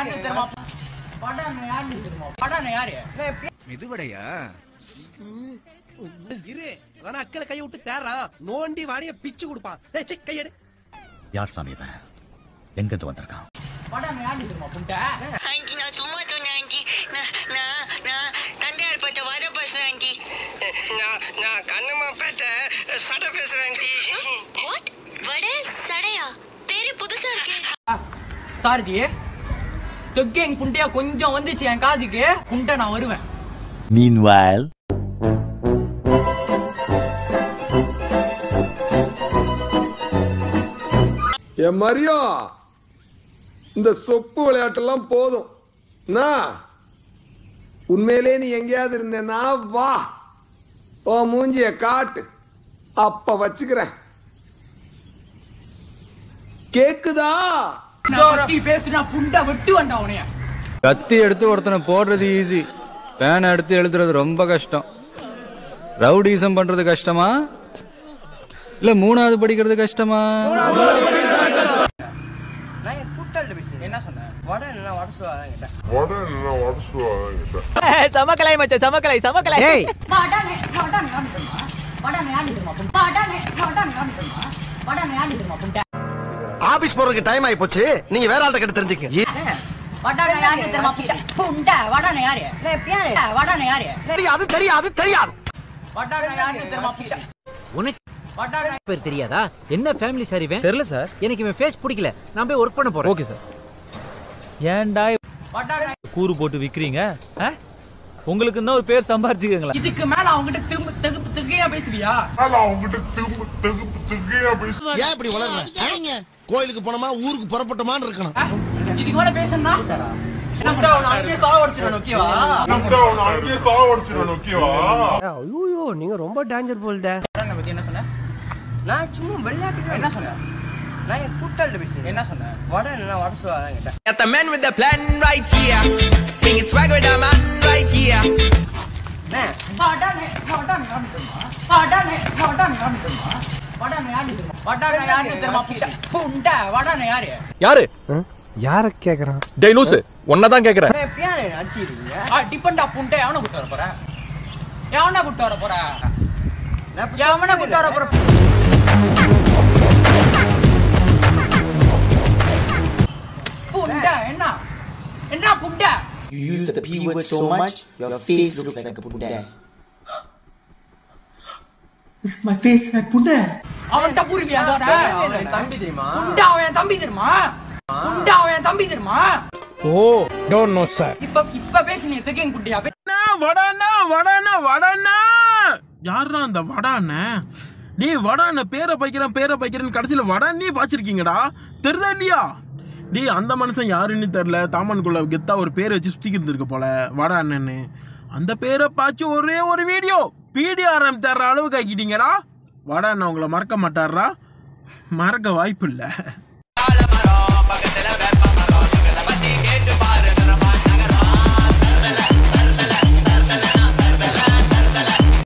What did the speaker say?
மெதுவடையா இரு அதான் அக்கறை கை விட்டு தேறான் நோண்டி வாடிய பிச்சு கொடுப்பான் ஏய், சீ, கையெடு யார் சாமி இவன் எங்கிருந்து வந்திருக்கான் ஆண்டி நான் சும்மா சொன்னேன் ஆண்டி நான் நான் நான் தந்தையார் பட்ட வர பேசுறேன் ஆண்டி நான் நான் கண்ணம்மா பேட்ட சட பேசுறேன் ஆண்டி வாட் வடை சடையா பேரு புதுசா இருக்கே சாரதி தொக்கேங் புண்டையா கொஞ்சம் வந்துச்சு என் காதுக்கு புண்டை நான் வருவேன் மீன்வைல் என் மரியம் இந்த சொப்பு விளையாட்டெல்லாம் போதும் என்ன? உண்மையிலே நீ எங்கேயாவது இருந்தேன்னா வா ஓ மூஞ்சிய காட்டு அப்ப வச்சுக்கிறேன் கேக்குதா பேசுனா புண்டை வெட்டு வேண்டாம் உனைய கத்தி எடுத்து ஒருத்தனை போடுறது ஈஸி பேனை எடுத்து எழுதுறது ரொம்ப கஷ்டம் ரவுடிசம் பண்றது கஷ்டமா இல்ல மூணாவது படிக்கிறது கஷ்டமா நான் என் கூட்டாளிட்ட பேசுறேன் என்ன சொன்னேன் வடை என்ன வடை சுவாதான் கேட்டேன் சமக்கலை மச்சான் சமக்கலை சமக்கலை ஏய் வடனே வடனே வந்துமா வடனே யாரு தெரியுமா புண்டை வடனே வடனே வந்துமா வடனே யாரு தெரியுமா புண்டை ஆபீஸ் போறதுக்கு டைம் ஆயி போச்சு நீங்க வேற ஆள்கிட்ட கிட்ட தெரிஞ்சுக்க வடனே யாரு தெரியுமா புண்டை புண்டை வடனே யாரு வடனே யாரு அது தெரியாது தெரியாது வட்டார யாரு தெரியுமா புண்டை உனக்கு வட்டார பேர் தெரியாதா என்ன ஃபேமிலி சார் இவன் தெரியல சார் எனக்கு இவன் ஃபேஸ் பிடிக்கல நான் போய் ஒர்க் பண்ண போறேன் ஓகே சார் ஏன்டா வட்டார கூறு போட்டு விக்கிறீங்க ஆ? உங்களுக்கு தான் ஒரு பேர் சம்பாரிச்சுக்கங்களா இதுக்கு மேல அவங்ககிட்ட திரும்ப திகு திகையா பேசுவியா ஏன் இப்படி வளர்ற கோயிலுக்கு போனோமா ஊருக்கு புறப்பட்டோமான்னு இருக்கணும் இதுக்கு மேல பேசணும்னா என்ன பண்ணுவ? அங்கேயே சாவடிச்சிருவேன் ஓகேவா ஐயோ நீங்க ரொம்ப டேஞ்சர் போல்தே வடனை பத்தி என்ன சொன்ன நான் சும்மா விளையாட்டுக்கு என்ன சொன்னேன் நான் என் கூட்டாளிட்ட பேசுறேன் என்ன சொன்னேன் வடை என்ன வடை சுவாதான் கேட்டேன் Got the man with the plan right here. Bringing swag with the man right here. வடனே வடனே வந்துமா வடனே வடனே வந்துமா வடனே யாரு தெரியுமா வட்டார யாரு தெரியுமா புண்டை புண்டை வடனை யாரு யாரு யார கேக்குறான் டேய் லூசு தான் கேக்குறேன் பியானே அடிச்சிருக்கீங்க ஆ டிபெண்டா புண்டை எவனை கூட்டு வர போற எவனை கூட்டு வர போற எவனை கூட்டு வர போற புண்டை என்ன என்ன புண்டை You use the P word so much, your face looks like a Buddha. அவன்கிட்ட புரிவியா அதோட தம்பி தெரியுமா புண்டை அவன் என் தம்பி தெரியுமா புண்டை அவன் என் தம்பி தெரியுமா ஓ டோன்ட் நோ சார் இப்ப இப்ப பேசு நீ திகேங் குட்டியா வடானா வடானா வடானா யாரா அந்த வடான நீ வடான பேரை பைக்கிறேன் பேரை பைக்கிறேன்னு கடைசியில் வடானே பாச்சிருக்கீங்கடா தெரியுதா இல்லையா டேய் அந்த மனுஷன் யாருன்னு தெரில தாமனுக்குள்ள கெத்தா ஒரு பேரை வச்சு சுத்திக்கிட்டு இருந்திருக்கு போல வடா அண்ணன்னு அந்த பேரை பாச்சு ஒரே ஒரு வீடியோ பிடிஆர்எம் தர்ற அளவுக்கு ஆக்கிட்டீங்கடா வடா அண்ணன் உங்களை மறக்க மாட்டாரா மறக்க வாய்ப்பு இல்லை